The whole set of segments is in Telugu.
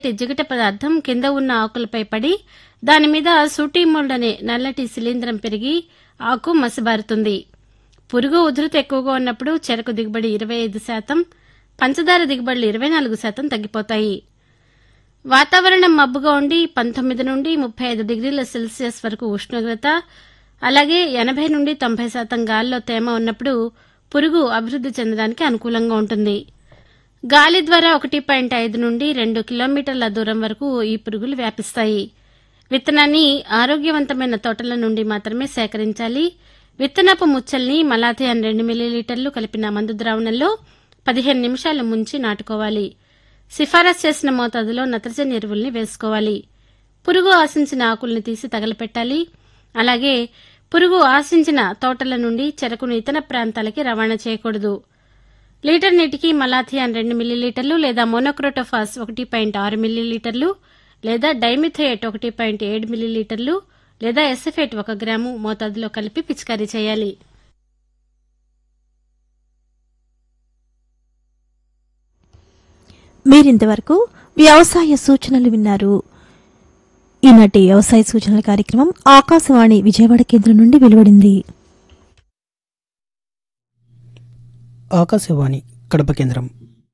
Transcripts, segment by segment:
జిగట పదార్థం కింద ఉన్న ఆకులపై పడి దాని మీద సూటీ మోల్డ్ అనే నల్లటి శిలీంధ్రం పెరిగి ఆకు మసబారుతుంది పురుగు ఉధృతి ఎక్కువగా ఉన్నప్పుడు చెరకు దిగుబడి ఇరవై ఐదు శాతం పంచదార దిగుబడులు ఇరవై నాలుగు శాతం తగ్గిపోతాయి వాతావరణం మబ్బుగా ఉండి పంతొమ్మిది నుండి ముప్పై ఐదు డిగ్రీల సెల్సియస్ వరకు ఉష్ణోగ్రత అలాగే ఎనభై నుండి తొంభై శాతం గాలిలో తేమ ఉన్నప్పుడు పురుగు అభివృద్ధి చెందడానికి అనుకూలంగా ఉంటుంది గాలి ద్వారా ఒకటి పాయింట్ ఐదు నుండి రెండు కిలోమీటర్ల దూరం వరకు ఈ పురుగులు వ్యాపిస్తాయి విత్తనాన్ని ఆరోగ్యవంతమైన తోటల నుండి మాత్రమే సేకరించాలి విత్తనపు ముచ్చల్ని మలాథియాన్ రెండు మిల్లీలీటర్లు కలిపిన మందు ద్రావణంలో పదిహేను నిమిషాలు ముంచి నాటుకోవాలి సిఫారసు చేసిన మోతాదులో నత్రజని ఎరువుల్ని వేసుకోవాలి పురుగు ఆశించిన ఆకుల్ని తీసి తగలపెట్టాలి అలాగే పురుగు ఆశించిన తోటల నుండి చెరకును ఇతర ప్రాంతాలకి రవాణా చేయకూడదు లీటర్ నీటికి మలాథియాన్ రెండు మిల్లీలీటర్లు లేదా మోనోక్రోటోఫాస్ ఒకటి పాయింట్ ఆరు మిల్లీలీటర్లు లేదా డైమిథోయేట్ ఒకటి పాయింట్ ఏడు మిల్లీలీటర్లు లేదా ఎసఫేట్ ఒక గ్రాము మోతాదులో కలిపి పిచికారీ చేయాలి మీరింతవరకు వ్యవసాయ సూచనలు విన్నారు ఈనాటి వ్యవసాయ సూచనల కార్యక్రమం ఆకాశవాణి విజయవాడ కేంద్రం నుండి వెలువడింది ఆకాశవాణి కడప కేంద్రం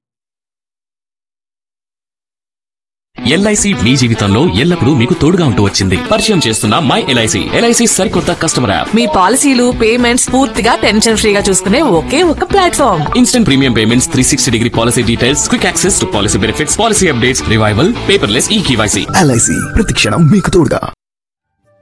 ఎల్ఐసి మీ జీవితంలో ఎల్లప్పుడూ మీకు తోడుగా ఉంటూ వచ్చింది పరిచయం చేస్తున్న మై ఎల్ఐసి ఎల్ఐసి సరికొత్త కస్టమర్ యాప్ మీ పాలసీలు పేమెంట్స్ పూర్తిగా టెన్షన్ ఫ్రీగా చూసుకునే ఒకే ఒక platform instant premium payments three sixty degree policy details quick access to policy benefits policy updates revival paperless e KYC LIC ప్రతిక్షణం మీకు తోడుగా